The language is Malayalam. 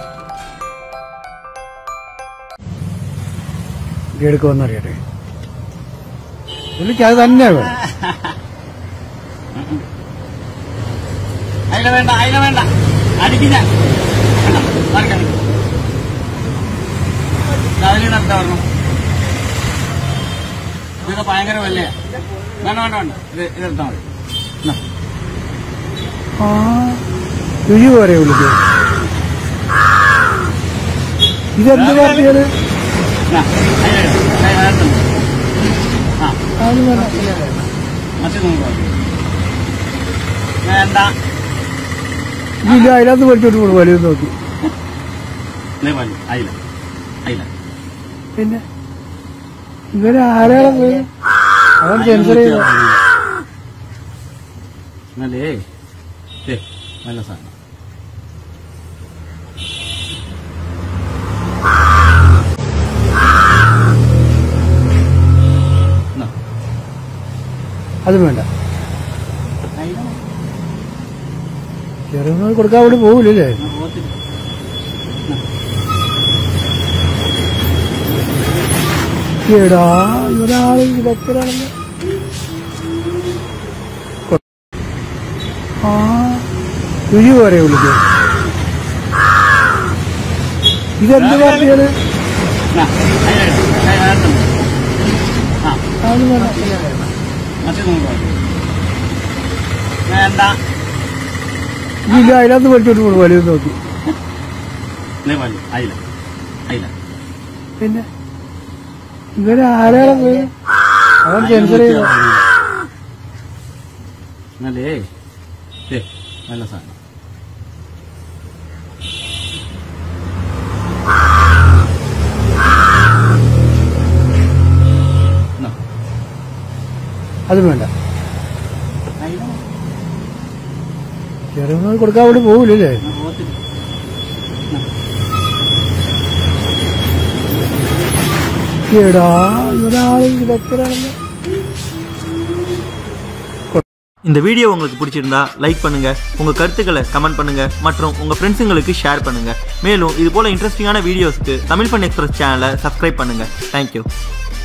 എടുക്കുമെന്നറിയട്ടെ പുള്ളിക്ക് അത് തന്നെ വേണം അതിനെ വേണ്ട അതിനെ വേണ്ട അടിക്കില്ല വേണ്ട, മാറിക്ക, മാറിക്ക. അതിൽ നടത്താ പറഞ്ഞു ഇതൊക്കെ ഭയങ്കര വല്ലയാ വേണ്ട വേണ്ട വേണ്ട ഇത് ഇതെടുത്താൽ മതി എന്നാ. ആ രുചി പോരെ വിളിക്കും ഇതെന്ത് പാർട്ടികള് എന്നാ, അതിനെ ഇട്. അതിനെ അതിനകത്ത് ഇട്. ആ അതൊന്നും വേണ്ട. മറ്റേ നൂറ് രൂപ. വേണ്ട ഇല്ല അതിനകത്ത് പഠിച്ചോട്ട് പോകും വലുത് നോക്കി ഇതേ പോലെ അയില അയില പിന്നെ ഇവര് ആരാളം പോയി അവൻ സെൻസർ ചെയ്ത എന്നല്ലേ ഏ നല്ല സാധനം എന്നാ, അതും വേണ്ട അയില ചെറുങ്ങൾ കൊടുക്കാൻ വേണ്ടി പോകില്ലല്ലേ എന്നാ, പോത്തില്ല. എടാ ഇവരാള് വിദഗ്ധരാണെന്ന് ആ രുചി പോരെ വിളിക്കും ഇതെന്ത് പാർട്ടികള് എന്നാ, അതിനെ ഇട്. അതിനകത്ത് ഇട്. ആ അതൊന്നും വേണ്ട മറ്റേ നൂറ് രൂപ. വേണ്ട ഇല്ല അതിനകത്ത് പഠിച്ചോട്ട് പോകും വലുത് നോക്കി ഇതേ പോലെ അയില അയില പിന്നെ ഇവര് ആരാളം പോയി അവൻ സെൻസർ ചെയ്ത എന്നല്ലേ ഏ നല്ല സാധനം എന്നാ, അതും വേണ്ട അയില ചെറുങ്ങൾ കൊടുക്കാൻ വേണ്ടി പോകില്ലല്ലേ എന്നാ, പോത്തില്ല. എടാ ഇവരാള് വിദഗ്ധരാണെന്ന് இந்த வீடியோ உங்களுக்கு பிடிச்சிருந்தா லைக் பண்ணுங்க உங்க கருத்துக்களை கமெண்ட் பண்ணுங்க மற்றும் உங்க ஃப்ரெண்ட்ஸுங்களுக்கு ஷேர் பண்ணுங்க மேலும் இது போல இன்ட்ரெஸ்டிங்கான வீடியோஸ்க்கு தமிழ் பண்ண எக்ஸ்பிரஸ் சேனலை சப்ஸ்கிரைப் பண்ணுங்க தேங்க்யூ